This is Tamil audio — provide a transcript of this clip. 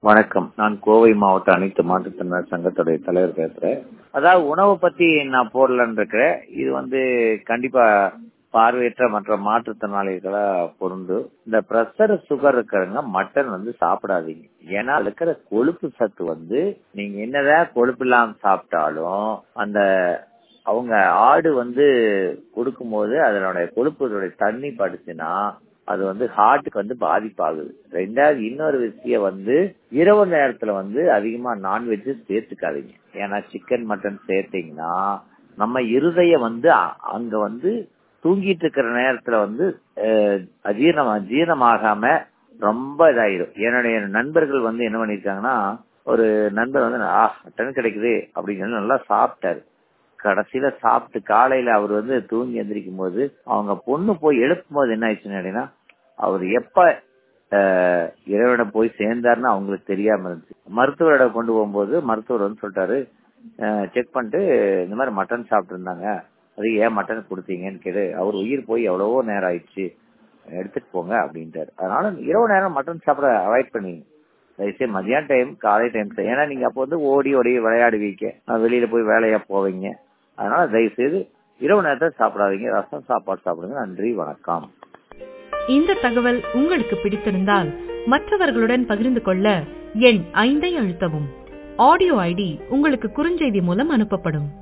வணக்கம் நான் கோவை மாவட்ட அனைத்து மாற்றுத்திறனாளர் சங்கத்துடைய தலைவர் பேசுறேன் அதாவது உணவை பத்தி நான் போடலன்னு இருக்கிறேன் இது வந்து கண்டிப்பா பார்வையற்ற மற்ற மாற்றுத்திறனாளிகளா பொருந்து இந்த பிரஷர் சுகர் இருக்கிறவங்க மட்டன் வந்து சாப்பிடாதீங்க ஏன்னா அதுல இருக்கிற கொழுப்பு சத்து வந்து நீங்க என்னதான் கொழுப்பு இல்லாம சாப்பிட்டாலும் அந்த அவங்க ஆடு வந்து கொடுக்கும்போது அதனுடைய கொழுப்புடைய தண்ணி படுச்சுன்னா அது வந்து ஹார்ட்டுக்கு வந்து பாதிப்பாகுது ரெண்டாவது இன்னொரு விஷயம் வந்து இரவு நேரத்துல வந்து அதிகமா நான்வெஜ் சேர்த்துக்காதீங்க ஏன்னா சிக்கன் மட்டன் சேர்த்தீங்கன்னா நம்ம இருதயம் வந்து அங்க வந்து தூங்கிட்டு இருக்கிற நேரத்துல வந்து அஜீரணம் ஜீரணமாகாம ரொம்ப இதாயிரும் என்னுடைய நண்பர்கள் வந்து என்ன பண்ணிருக்காங்கன்னா ஒரு நண்பர் வந்து ஆ மட்டன் கிடைக்குது அப்படின்னு சொல்லி நல்லா சாப்பிட்டாரு கடைசியில சாப்பிட்டு காலையில அவர் வந்து தூங்கி எந்திரிக்கும் போது அவங்க பொண்ணு போய் எழுப்பும் போது என்ன ஆயிடுச்சுன்னு கேட்டீங்கன்னா அவர் எப்ப இறைவனை போய் சேர்ந்தாருன்னு அவங்களுக்கு தெரியாம இருந்துச்சு மருத்துவரிடம் கொண்டு போகும்போது மருத்துவர் வந்து சொல்லிட்டாரு செக் பண்ணிட்டு இந்த மாதிரி மட்டன் சாப்பிட்டு இருந்தாங்க அது ஏன் மட்டன் கொடுத்தீங்கன்னு கேட்டு அவர் உயிர் போய் எவ்வளவோ நேரம் ஆயிடுச்சு எடுத்துட்டு போங்க அப்படின்ட்டாரு அதனால இரவு நேரம் மட்டன் சாப்பிட அவாய்ட் பண்ணீங்க தயவுசெய்து மதியான டைம் காலை டைம் ஏன்னா நீங்க அப்போ வந்து ஓடி ஓடி விளையாடுவீங்க வெளியில போய் வேலையா போவீங்க அதனால தயவு செய்து இரவு நேரத்தை சாப்பிடாதீங்க ரசம் சாப்பாடு சாப்பிடுங்க நன்றி வணக்கம் இந்த தகவல் உங்களுக்கு பிடித்திருந்தால் மற்றவர்களுடன் பகிர்ந்து கொள்ள எண் ஐந்தை அழுத்தவும் ஆடியோ ஐடி உங்களுக்கு குறுஞ்செய்தி மூலம் அனுப்பப்படும்